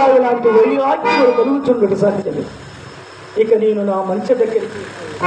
వారి లాంటి వైరాగ్యులు కలుగుతుండడు సహజమే ఇక నేను నా మంచి దగ్గరికి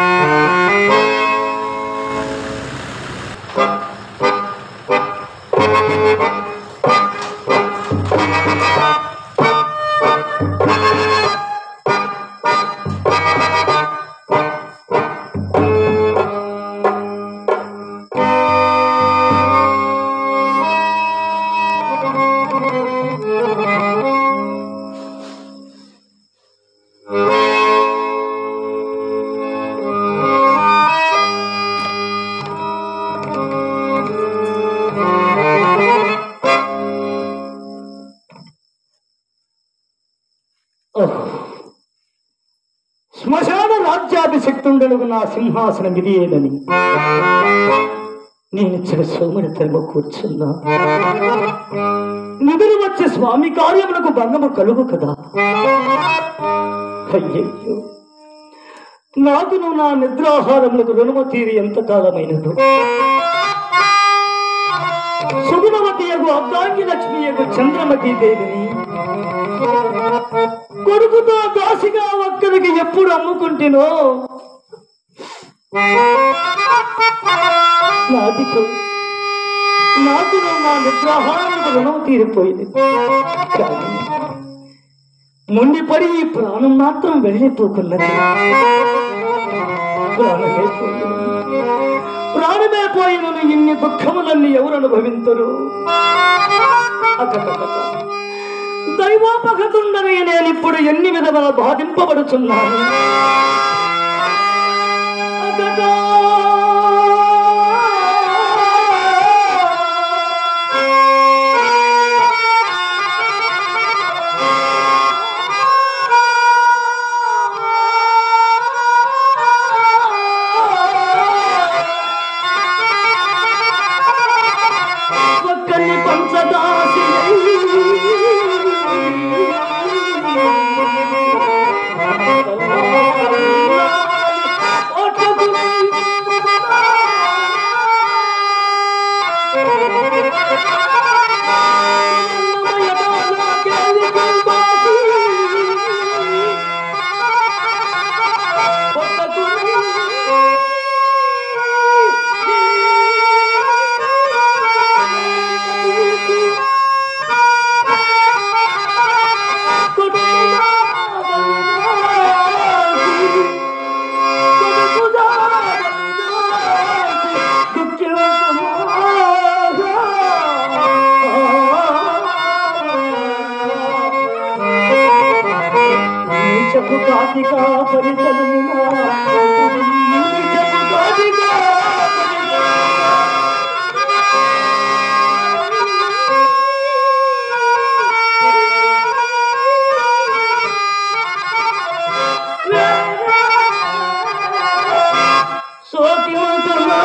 ఓహ్. శ్మశాన రాజ్యాభిషక్తుండలుగు నా సింహాసనం ఇదేనని నేను ఇచ్చిన సోమని తెరమ కూర్చున్నా నిధులు వచ్చే స్వామి కార్యములకు భంగము కలుగు కదా అయ్యయ్యో నాకును నా నిద్రాహారములకు రుణము తీరి ఎంత కాలమైనదో సుగుణవతి యగు అర్ధాంగి లక్ష్మి యగు చంద్రమతి దేవిని కొడుకుతో దాసిగా ఒక్కరికి ఎప్పుడు అమ్ముకుంటేనో నాటికు నాకు నా నిద్రాహారానికి రుణం తీరిపోయింది కానీ మొండిపడి ఈ ప్రాణం మాత్రం వెళ్ళిపోకున్నది ప్రాణమే పోయినది. ప్రాణమే పోయినను ఇన్ని దుఃఖములన్నీ ఎవరు అనుభవించరు అక్కడక్కడ దైవోపగతుండని నేను ఇప్పుడు ఎన్ని విధముల బాధింపబడుచున్నాను అగటా. ఒక్కని పంచదాసి చెప్పు కాటికా పరితలమునా చెప్పు కాటికా సోకిమంతున్నా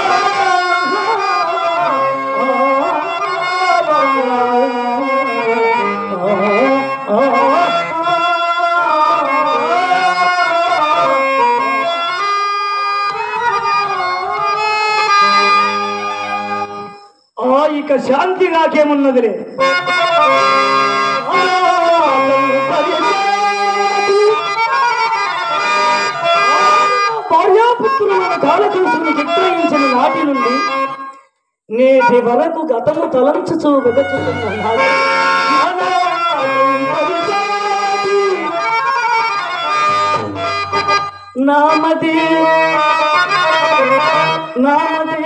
ఆ ఇక శాంతి నాకేమున్నదిలే భార్యాపుత్రులను కాలకలుసుకుని విక్రయించిన నాటి నుండి నేటి వరకు గతము తలంచుచూ వెగచుతున్న నాడు. నామది నామది